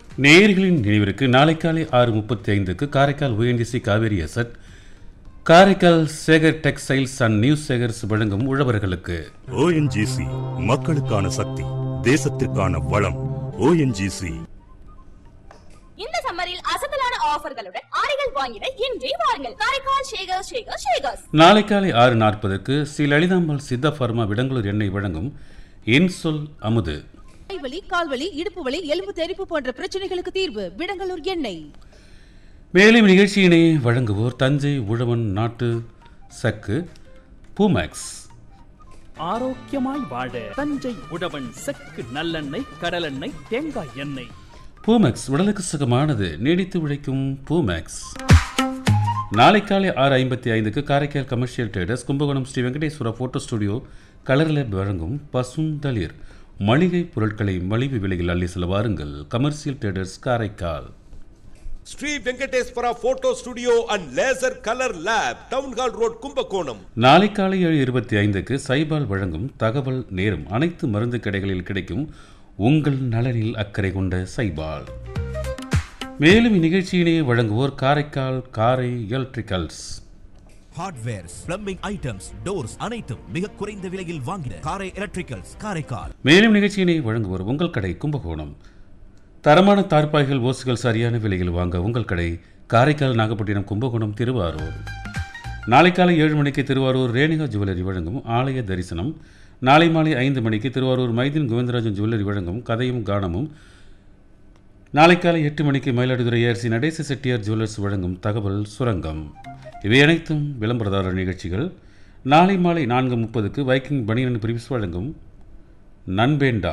நேயர்களின் நினைவிற்கு நாளை காலை ஆறு முப்பத்தி ஐந்துக்கு Karaikal ONGC Kaveri asset Karaikal Shekar textiles and new Shekars வழங்கும் உழவர்களுக்கு ஓஎன்ஜிசி மக்களுக்கான சக்தி தேசத்திற்கான வளம் ஓஎன்ஜிசி இந்த சம்மரில் அசத்தலான ஆஃபர்களுடன் ஆடைகள் வாங்கிட இன்றே வாருங்கள் காரைக்கால் ஷேகர் ஷேகர் ஷேகர்ஸ் நாளை காலை ஆறு நாற்பதுக்கு ஸ்ரீ லலிதாம்பாள் சித்தா ஃபார்மா விடங்களூர் எண்ணெய் வழங்கும் இன்சொல் அமுது கைவலி கால்வலி இடுப்பு வலி எலும்பு தெறிப்பு போன்ற பிரச்சனைகளுக்கு தீர்வு விடங்கலூர் எண்ணெய் மேலும் நிகழ்ச்சியினை வழங்குவோர் தஞ்சை உழவன் நாட்டு சக்கு பூமேக்ஸ் ஆரோக்கியமாய் வாழ தஞ்சை உழவன் செக்கு நல்லெண்ணெய் கடலெண்ணெய் தேங்காய் எண்ணெய் பூமேக்ஸ் உடலுக்கு சுகமானது நீடித்து உழைக்கும் பூமேக்ஸ் நாளை காலை ஆறு ஐம்பத்தி ஐந்துக்கு Karaikal commercial traders Kumbakonam Shri Venkateswara photo studio colour lab வழங்கும் பசுந்தளிர் மளிகை பொருட்களை மலிவு விலையில் அள்ளி செல்ல வாருங்கள் commercial traders Karaikal Shri Venkateswara photo studio and laser colour lab town hall road Kumbakonam நாளை காலை ஏழு இருபத்தி ஐந்துக்கு சைபால் வழங்கும் தகவல் நேரம் அனைத்து மருந்து கடைகளில் கிடைக்கும் உங்கள் நலனில் அக்கறை கொண்ட சைபால் மேலும் இந்நிகழ்ச்சியினை வழங்குவோர் Karaikal Karai electricals hardwares plumbing items doors அனைத்தும் மிக குறைந்த விலையில் வாங்கின காரை எலக்ட்ரிக்கல்ஸ் காரைக்கால் மேலும் நிகழ்ச்சியினை வழங்குவோர் உங்கள் கடை கும்பகோணம் தரமான தார்ப்பாய்கள் ஓசுகள் சரியான விலையில் வாங்க உங்கள் கடை காரைக்கால் நாகப்பட்டினம் கும்பகோணம் திருவாரூர் நாளை காலை ஏழு மணிக்கு திருவாரூர் ரேணிகா ஜுவல்லரி வழங்கும் ஆலய தரிசனம் நாளை மாலை ஐந்து மணிக்கு திருவாரூர் மைதீன் கோவிந்தராஜன் ஜுவல்லரி வழங்கும் கதையும் கானமும் நாளை காலை எட்டு மணிக்கு மயிலாடுதுறை ஏஆர்சி நடேச செட்டியார் ஜுவல்லர்ஸ் வழங்கும் தகவல் சுரங்கம் இவை அனைத்தும் விளம்பரதாரர் நிகழ்ச்சிகள் நாளை மாலை நான்கு முப்பதுக்கு வைக்கிங் பனியன் பிரிவிஸ் வழங்கும் நண்பேண்டா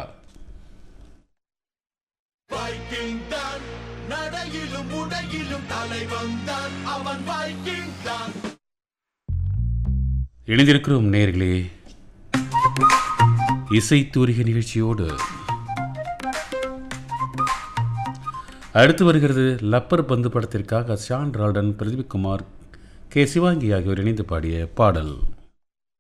வைக்கிங் தான் நடையிலும் உடையிலும் தலைவன் தான் அவன் வைக்கிங் தான் இணைந்திருக்கிறோம் நேர்களே இசை தூரிகை நிகழ்ச்சியோடு அடுத்து வருகிறது லப்பர் பந்து படத்திற்காக ஷான் ரால்டன் பிரதீப் குமார் கே சிவாங்கி ஆகியோர் இணைந்து பாடிய பாடல்